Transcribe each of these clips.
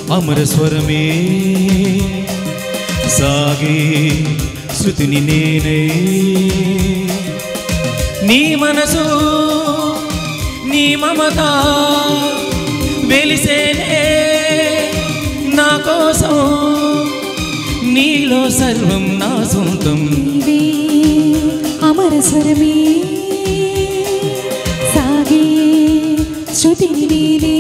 అమర స్వరమే సాగే శృతిని నేనే నీ మనసు నీ మమత వెలిసేనే నా కోసం నీలో సర్వం నా సొంతం నీవే అమర స్వరమే సాగే శృతిని నీలే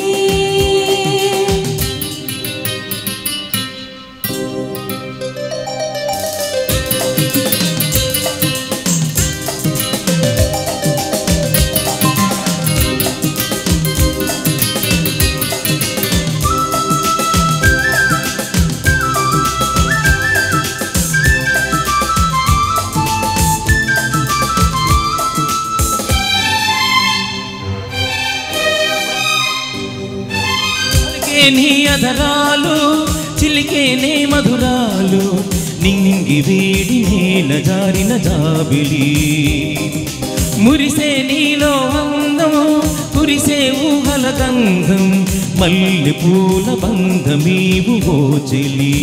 చిలికే నీ అధరాలు చిలికే నే మధురాలు నింగి వేడి నేల జారిన జాబిలి మురిసే నీలో అందం కురిసే ఊహల గంధం మల్లె పూల బంధమీవు ఓ చెలి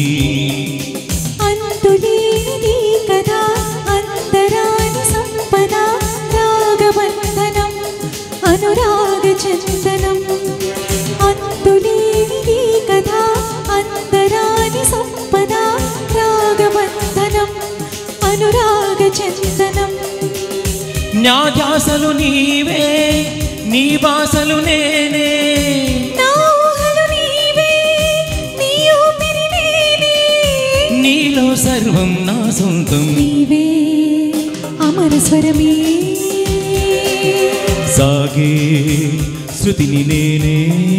అంతులేని కదా అంతరాని సంపద రాగబంధనం అనురాగ చందనం అంతులేని కదా అంతరాని సంపద రాగబంధనం అనురాగ చందనం నా ధ్యాసలు నీవే నీ బాసలు నేనే నా ఊహలు నీవే నీ ఊపిరి నేనే నీలో సర్వం నా సొంతం నీవే అమర స్వరమే సాగే శృతిని నేనే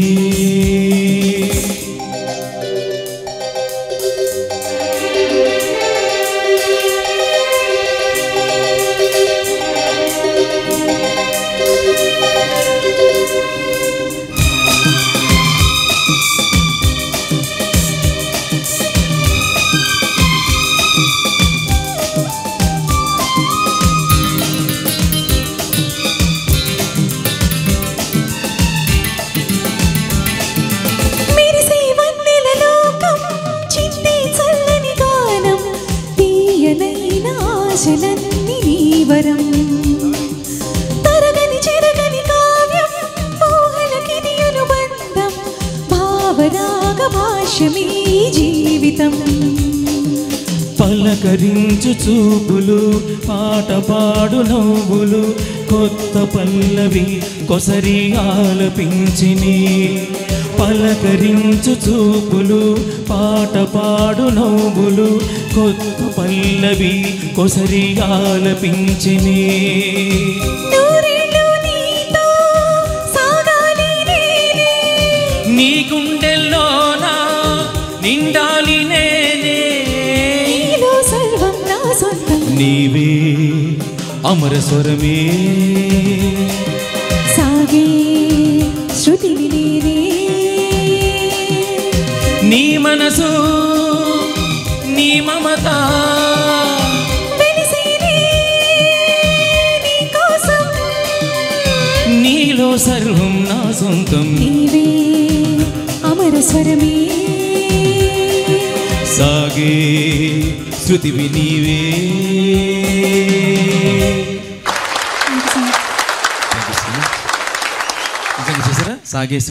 మెరిసే వన్నెల లోకం చిందే చల్లని గానం తీయనైన ఆశలన్నీ నీవరం తరగని చెరగని కావ్యం ఊహలకిది అనుబంధం భావరాగ భాష్యమీ జీవితం పలకరించు చూపులు పాట పాడు నవ్వులు కొత్త పల్లవి కొసరి ఆలపించిని పలకరించు చూపులు పాట పాడు నవ్వులు కొత్త పల్లవి కొసరి ఆలపించిని నూరేళ్ళు నీతో సాగాలి నేనే నీ గుండెల్లోనా నిండాలి నేనే నీలో సర్వం నా సొంతం నీవే అమర స్వరమే సాగే శృతిని నీవే నీ మనసు నీ మమత వెలిసేనే నీ కోసం నీలో సర్వం నా సొంతం నీవే అమర స్వరమే సాగే శృతివి నీవే నిజంగా చేశారా సాగే